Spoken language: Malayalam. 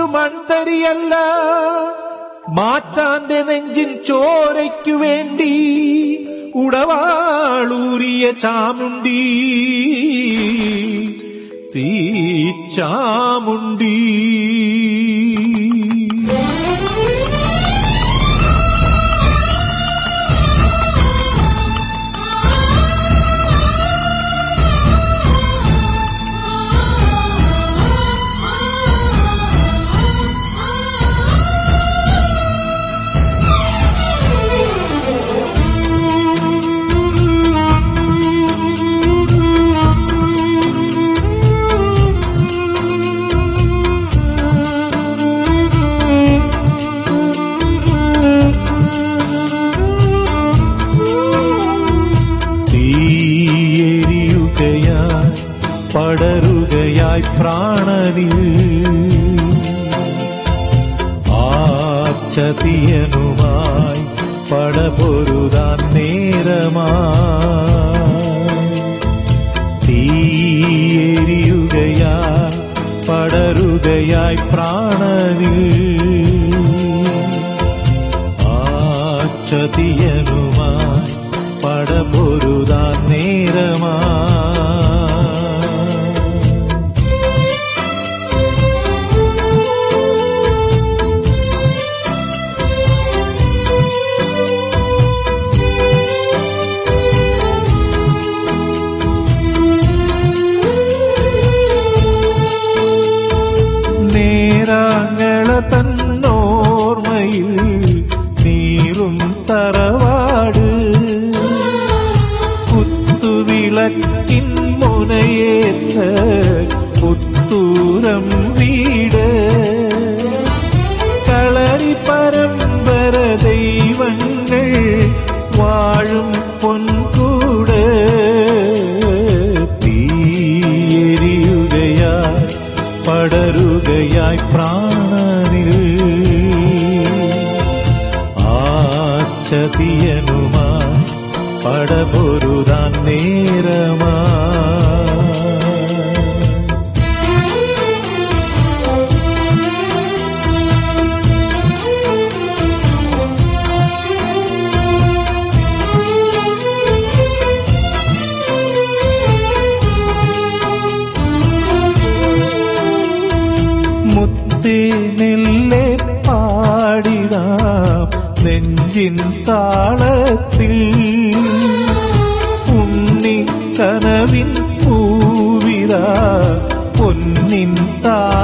മൺതരിയല്ല മാറ്റാന്റെ നെഞ്ചിൻ ചോരയ്ക്കു വേണ്ടി ഉടവാളൂരിയ ചാമുണ്ടി തീ ചാമുണ്ടി തീയെരിയുകയായി പടരുകയായി പ്രാണനിൽ ആച്ചതിയനുമായി പടപൊരുതാൻ നേരമായി തീയെരിയുകയായി പടരുകയായി പ്രാണനിൽ ആച്ചതിയനുമായി പടപൊരുതാൻ നേരമാ നേരാങ്ങള തന്നോർമ്മയിൽ നീറും തറവാട് കുത്തുവിളക്കിൻ മുനയേറ്റ പുത്തൂരം വീട് കളരി പരമ്പര ദൈവങ്ങൾ വാഴും പൊൻകൂട് തീയെരിയുകയായി പടരുകയായി പ്രാണനിൽ ആച്ചതിയനുമായി പടപൊരുതാൻ നേരമാ മുത്തേ നെല്ലെ പാടിടാം നെഞ്ചിൻ താളത്തിൽ ഉണ്ണിക്കനവിൻ പൂവില പൊന്നിൻ താ